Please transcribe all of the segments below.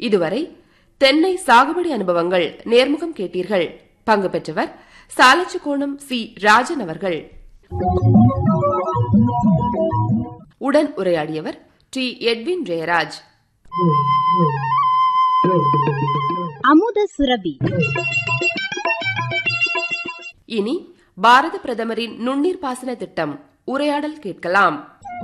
இதுவரை தென்னை சாகுபடி அனுபவங்கள் நேர்முகம் கேட்டீர்கள் பங்கு பெற்றவர் சாலச்சுக்கோணம் சி ராஜன் அவர்கள் உடன் உரையாடியவர் டி எட்வின் ஜெயராஜ் அமுத சுரபி இனி பாரத பிரதமரின் நுண்ணீர் பாசன திட்டம் உரையாடல் கேட்கலாம்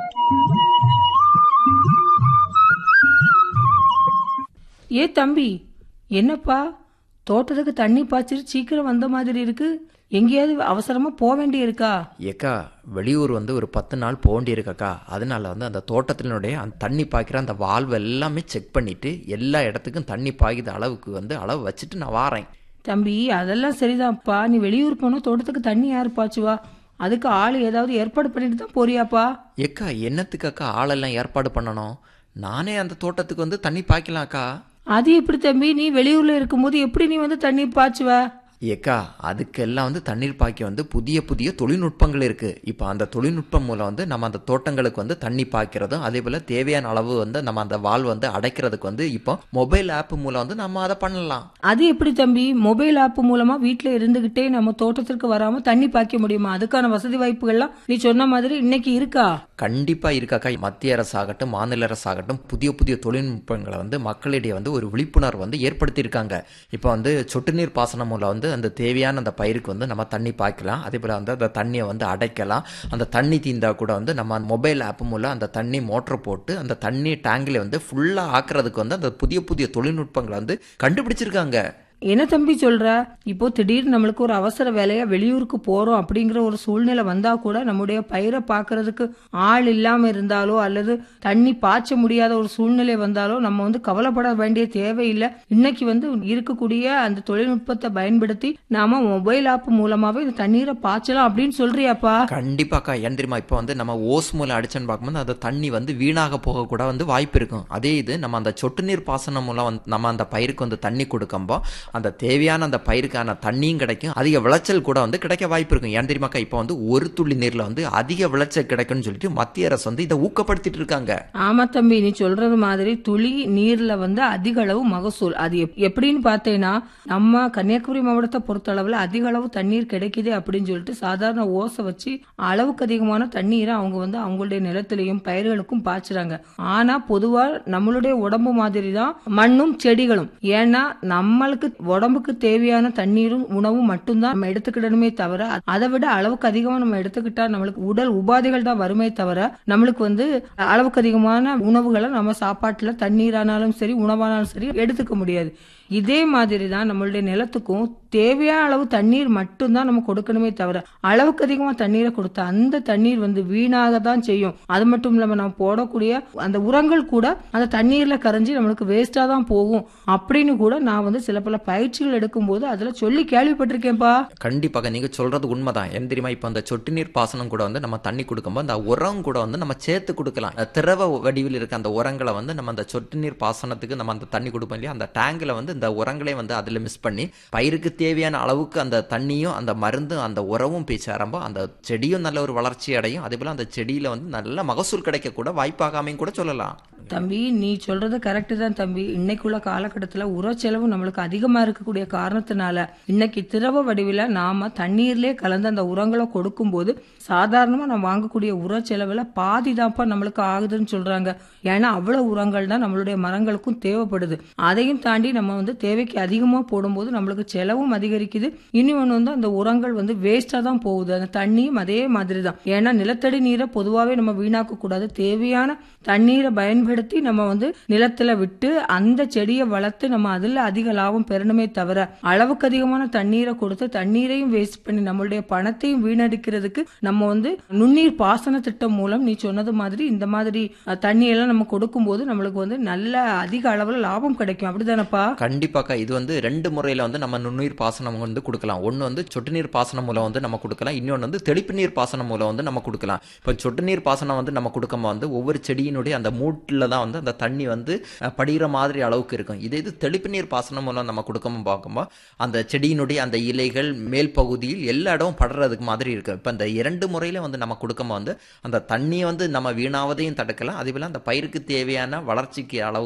ஏ தம்பி என்னப்பா தோட்டத்துக்கு தண்ணி பாய்ச்சிட்டு சீக்கிரம் வந்த மாதிரி இருக்கு எங்கேயாவது அவசரமா போக வேண்டி இருக்கா ஏக்கா வெளியூர் வந்து ஒரு பத்து நாள் போக வேண்டியிருக்கக்கா அதனால வந்து அந்த தோட்டத்தினுடைய அந்த தண்ணி பாய்க்கிற அந்த வால்வு எல்லாமே செக் பண்ணிட்டு எல்லா இடத்துக்கும் தண்ணி பாய்க்கிற அளவுக்கு வந்து அளவு வச்சுட்டு நான் வாரேன் தம்பி அதெல்லாம் சரிதான்ப்பா நீ வெளியூர் போனா தோட்டத்துக்கு தண்ணி யாரு பாய்ச்சுவா அதுக்கு ஆள் ஏதாவது ஏற்பாடு பண்ணிட்டு தான் போறியாப்பா ஏக்கா என்னத்துக்காக்கா ஆளெல்லாம் ஏற்பாடு பண்ணணும் நானே அந்த தோட்டத்துக்கு வந்து தண்ணி பாய்க்கலாம்க்கா அது எப்படி தம்பி நீ வெளியூர்ல இருக்கும்போது எப்படி நீ வந்து தண்ணி பாய்ச்சுவ ஏக்கா அதுக்கெல்லாம் வந்து தண்ணீர் பாய்க்க வந்து புதிய புதிய தொழில்நுட்பங்கள் இருக்கு இப்போ அந்த தொழில்நுட்பம் மூலம் வந்து நம்ம அந்த தோட்டங்களுக்கு வந்து தண்ணி பாய்க்கிறதும் அதே போல தேவையான அளவு வந்து நம்ம அந்த வால் வந்து அடைக்கிறதுக்கு வந்து இப்போ மொபைல் ஆப் மூலம் வந்து நம்ம அதை பண்ணலாம் அது எப்படி தம்பி மொபைல் ஆப் மூலமா வீட்ல இருந்துகிட்டே நம்ம தோட்டத்திற்கு வராம தண்ணி பாய்க்க முடியுமா அதுக்கான வசதி வாய்ப்புகள்லாம் நீ சொன்ன மாதிரி இன்னைக்கு இருக்கா கண்டிப்பா இருக்காக்கா மத்திய அரசாகட்டும் மாநில அரசாகட்டும் புதிய புதிய தொழில்நுட்பங்களை வந்து மக்களிடையே வந்து ஒரு விழிப்புணர்வு வந்து ஏற்படுத்தியிருக்காங்க இப்போ வந்து சொட்டு நீர் பாசனம் மூலம் வந்து அந்த தேவையான அந்த பயிருக்கு வந்து நம்ம தண்ணி பாய்க்கலாம் அதே போல் வந்து அந்த தண்ணியை வந்து அடைக்கலாம் அந்த தண்ணி தீந்தா கூட வந்து நம்ம மொபைல் ஆப் மூலம் அந்த தண்ணி மோட்டர் போட்டு அந்த தண்ணி டேங்கில் வந்து ஃபுல்லாக ஆக்குறதுக்கு வந்து அந்த புதிய புதிய தொழில்நுட்பங்களை வந்து கண்டுபிடிச்சிருக்காங்க என்ன தம்பி சொல்ற இப்போ திடீர்னு நம்மளுக்கு ஒரு அவசர வேலையா வெளியூருக்கு போறோம் அப்படிங்கிற ஒரு சூழ்நிலை வந்தா கூட நம்முடைய பயிரை பார்க்கறதுக்கு ஆள் இல்லாம இருந்தாலோ அல்லது தண்ணி பாய்ச்ச முடியாத ஒரு சூழ்நிலை வந்தாலோ நம்ம வந்து கவலைப்பட வேண்டிய தேவையில்லை இன்னைக்கு வந்து இருக்கக்கூடிய அந்த தொழில்நுட்பத்தை பயன்படுத்தி நாம மொபைல் ஆப் மூலமாவே இந்த தண்ணீரை பாய்ச்சலாம் அப்படின்னு சொல்றியாப்பா கண்டிப்பாக்கா ஏன் தெரியுமா இப்போ வந்து நம்ம ஓஸ் மூலம் அடிச்சோன்னு பார்க்கும்போது அந்த தண்ணி வந்து வீணாக போக கூட வந்து வாய்ப்பு இருக்கும் அதே இது நம்ம அந்த சொட்டு நீர் பாசனம் மூலம் வந்து நம்ம அந்த பயிருக்கு வந்து தண்ணி கொடுக்கும்போ அந்த தேவையான அந்த பயிருக்கான தண்ணியும் கிடைக்கும் அதிக விளைச்சல் கூட வந்து கிடைக்க வாய்ப்பு இருக்கும் ஏன் தெரியுமாக்கா இப்போ வந்து ஒரு துளி நீர்ல வந்து அதிக விளைச்சல் கிடைக்கும்னு சொல்லிட்டு மத்திய அரசு வந்து இதை ஊக்கப்படுத்திட்டு இருக்காங்க ஆமா தம்பி நீ சொல்றது மாதிரி துளி நீர்ல வந்து அதிக அளவு மகசூல் அது எப்- எப்படின்னு பார்த்தேன்னா நம்ம கன்னியாகுமரி மாவட்டத்தை பொறுத்த அளவுல அதிக அளவு தண்ணீர் கிடைக்குது அப்படின்னு சொல்லிட்டு சாதாரண ஓசை வச்சு அளவுக்கு அதிகமான தண்ணீரை அவங்க வந்து அவங்களுடைய நிலத்திலையும் பயிர்களுக்கும் பாய்ச்சுறாங்க ஆனா பொதுவா நம்மளுடைய உடம்பு மாதிரி தான் மண்ணும் செடிகளும் ஏன்னா நம்மளுக்கு உடம்புக்கு தேவையான தண்ணீரும் உணவும் மட்டும்தான் நம்ம எடுத்துக்கிடணுமே தவிர அதை விட அளவுக்கு அதிகமா நம்ம எடுத்துக்கிட்டா நம்மளுக்கு உடல் உபாதைகள் தான் வருமே தவிர நம்மளுக்கு வந்து அளவுக்கு அதிகமான உணவுகளை நம்ம சாப்பாட்டுல தண்ணீரானாலும் சரி உணவானாலும் சரி எடுத்துக்க முடியாது இதே மாதிரி தான் நம்மளுடைய நிலத்துக்கும் தேவையான அளவு தண்ணீர் மட்டும்தான் நம்ம கொடுக்கணுமே தவிர அளவுக்கு அதிகமா தண்ணீரை கொடுத்தா அந்த தண்ணீர் வந்து வீணாக தான் செய்யும் அது மட்டும் இல்லாம நம்ம போடக்கூடிய அந்த உரங்கள் கூட அந்த தண்ணீர்ல கரைஞ்சி நம்மளுக்கு வேஸ்டா தான் போகும் அப்படின்னு கூட நான் வந்து சில பல பயிற்சிகள் எடுக்கும்போது அதுல சொல்லி கேள்விப்பட்டிருக்கேன்ப்பா கண்டிப்பாக நீங்க சொல்றது உண்மைதான் ஏன் தெரியுமா இப்போ அந்த சொட்டு நீர் பாசனம் கூட வந்து நம்ம தண்ணி கொடுக்கும்போது அந்த உரம் கூட வந்து நம்ம சேர்த்து கொடுக்கலாம் அந்த திரவ வடிவில் இருக்க அந்த உரங்களை வந்து நம்ம அந்த சொட்டு நீர் பாசனத்துக்கு நம்ம அந்த தண்ணி கொடுப்போம் இல்லையா அந்த டேங்கில் வந்து இந்த உரங்களை வந்து அதில் மிஸ் பண்ணி பயிருக்கு தேவையான அளவுக்கு அந்த தண்ணியும் அந்த மருந்தும் அந்த உரமும் போய் சேரும்போ அந்த செடியும் நல்ல ஒரு வளர்ச்சி அடையும் அதே போல அந்த செடியில வந்து நல்ல மகசூல் கிடைக்க கூட வாய்ப்பாகாமையும் கூட சொல்லலாம் தம்பி நீ சொல்றது கரெக்ட் தான் தம்பி இன்னைக்குள்ள காலகட்டத்துல உர செலவு நம்மளுக்கு அதிகமா இருக்கக்கூடிய காரணத்தினால இன்னைக்கு திரவ வடிவில நாம தண்ணீர்லயே கலந்து அந்த உரங்களை கொடுக்கும்போது சாதாரணமா நம்ம வாங்கக்கூடிய உர செலவுல பாதி தான்ப்பா நம்மளுக்கு ஆகுதுன்னு சொல்றாங்க ஏன்னா அவ்வளவு உரங்கள் தான் நம்மளுடைய மரங்களுக்கும் தேவைப்படுது அதையும் தாண்டி நம்ம வந்து தேவைக்கு அதிகமா போடும்போது நம்மளுக்கு செலவும் அதிகரிக்குது இனி ஒன்று வந்து அந்த உரங்கள் வந்து வேஸ்டா தான் போகுது அந்த தண்ணியும் அதே மாதிரி தான் ஏன்னா நிலத்தடி நீரை பொதுவாகவே நம்ம வீணாக்க கூடாது தேவையான தண்ணீரை பயன்படுத்தி நம்ம வந்து நிலத்துல விட்டு அந்த செடியை வளர்த்து நம்ம அதுல அதிக லாபம் பெறணுமே தவிர அளவுக்கு அதிகமான தண்ணீரை கொடுத்து தண்ணீரையும் வேஸ்ட் பண்ணி நம்மளுடைய பணத்தையும் வீணடிக்கிறதுக்கு நம்ம வந்து நுண்ணீர் பாசன திட்டம் மூலம் நீ சொன்னது மாதிரி இந்த மாதிரி அஹ், தண்ணியெல்லாம் நம்ம கொடுக்கும்போது நம்மளுக்கு வந்து நல்ல அதிக அளவுல லாபம் கிடைக்கும் அப்படிதானப்பா கண்டிப்பாக்கா இது வந்து ரெண்டு முறையில் வந்து நம்ம நுண்ணுயிர் பாசனம் வந்து கொடுக்கலாம் ஒன்று வந்து சொட்டு நீர் பாசனம் மூலம் வந்து நம்ம கொடுக்கலாம் இன்னொன்று வந்து தெளிப்பு நீர் பாசனம் மூலம் வந்து நம்ம கொடுக்கலாம் இப்போ சொட்டு நீர் பாசனம் வந்து நம்ம கொடுக்கும்போது வந்து ஒவ்வொரு செடியினுடைய அந்த மூட்டில் தான் வந்து அந்த தண்ணி வந்து அஹ், படிகிற மாதிரி அளவுக்கு இருக்கும் இதே இது தெளிப்பு நீர் பாசனம் மூலம் நம்ம கொடுக்காம பார்க்கும்போது அந்த செடியினுடைய அந்த இலைகள் மேல் பகுதியில் எல்லா இடமும் படுறதுக்கு மாதிரி இருக்கு இப்போ இந்த இரண்டு முறையில் வந்து நம்ம கொடுக்கும்போது வந்து அந்த தண்ணியை வந்து நம்ம வீணாவதையும் தடுக்கலாம் அதே போல் அந்த பயிருக்கு தேவையான வளர்ச்சிக்கு அளவு